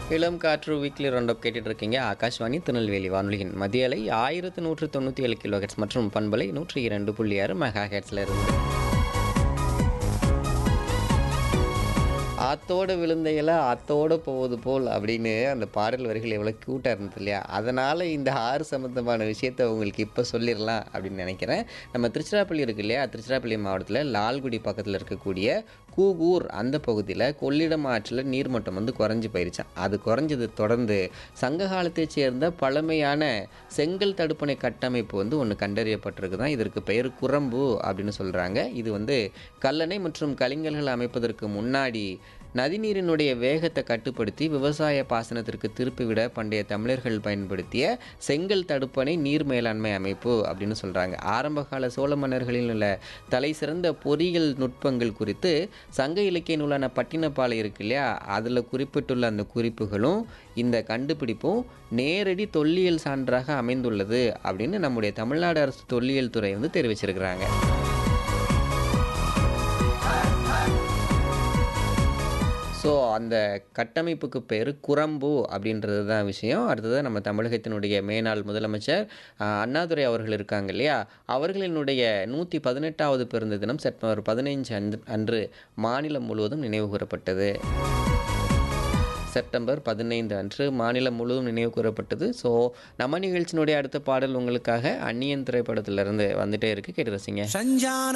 இளம் காற்று weekly roundup கேட்டுட்டு இருக்கீங்க ஆகாஷ்வாணி திருநெல்வேலி வானொலியின் மதிய அலை ஆயிரத்து நூற்று தொண்ணூற்றி ஏழு கிலோ ஹெட்ஸ் மற்றும் பண்பலை நூற்றி இரண்டு புள்ளி ஆறு மெகா ஹெட்ஸில் இருந்து ஆத்தோடு விழுந்த இலை ஆத்தோடு போவது போல் அப்படின்னு அந்த பாடல் வரிகள் எவ்வளோ க்யூட்டாக இருந்தது இல்லையா அதனால் இந்த ஆறு சம்மந்தமான விஷயத்த உங்களுக்கு இப்போ சொல்லிடலாம் அப்படின்னு நினைக்கிறேன் நம்ம திருச்சிராப்பள்ளி இருக்கு இல்லையா திருச்சிராப்பள்ளி மாவட்டத்தில் லால்குடி பக்கத்தில் இருக்கக்கூடிய கூகூர் அந்த பகுதியில் கொள்ளிடம் ஆற்றில் நீர்மட்டம் வந்து குறைஞ்சி போயிருச்சான் அது குறைஞ்சது தொடர்ந்து சங்க காலத்தைச் சேர்ந்த பழமையான செங்கல் தடுப்பணை கட்டமைப்பு வந்து ஒன்று கண்டறியப்பட்டிருக்கு தான் இதற்கு பெயர் குரம்பு அப்படின்னு சொல்கிறாங்க இது வந்து கல்லணை மற்றும் கலிங்கல்கள் அமைப்பதற்கு முன்னாடி நதிநீரினுடைய வேகத்தை கட்டுப்படுத்தி விவசாய பாசனத்திற்கு திருப்பிவிட பண்டைய தமிழர்கள் பயன்படுத்திய செங்கல் தடுப்பணை நீர் மேலாண்மை அமைப்பு அப்படின்னு சொல்கிறாங்க ஆரம்பகால சோழ மன்னர்களில் உள்ள தலை சிறந்த பொறியியல் நுட்பங்கள் குறித்து சங்க இலக்கிய நூலான பட்டினப்பாலை இருக்கு இல்லையா அதில் குறிப்பிட்டுள்ள அந்த குறிப்புகளும் இந்த கண்டுபிடிப்பும் நேரடி தொல்லியல் சான்றாக அமைந்துள்ளது அப்படின்னு நம்முடைய தமிழ்நாடு அரசு தொல்லியல் துறை வந்து தெரிவிச்சிருக்கிறாங்க ஸோ அந்த கட்டமைப்புக்கு பேர் குரம்பு அப்படின்றது தான் விஷயம் அடுத்தது நம்ம தமிழகத்தினுடைய மேனாள் முதலமைச்சர் ஆஹ், அண்ணாதுரை அவர்கள் இருக்காங்க இல்லையா அவர்களினுடைய நூற்றி பதினெட்டாவது பிறந்த தினம் செப்டம்பர் பதினைஞ்சு அன்று அன்று மாநிலம் முழுவதும் நினைவு கூறப்பட்டது செப்டம்பர் பதினைந்து அன்று மாநிலம் முழுவதும் நினைவு கூறப்பட்டது ஸோ நம்ம நிகழ்ச்சியினுடைய அடுத்த பாடல் உங்களுக்காக அந்நியன் திரைப்படத்திலிருந்து வந்துட்டே இருக்கு கேட்டு ரசிங்க சஞ்சான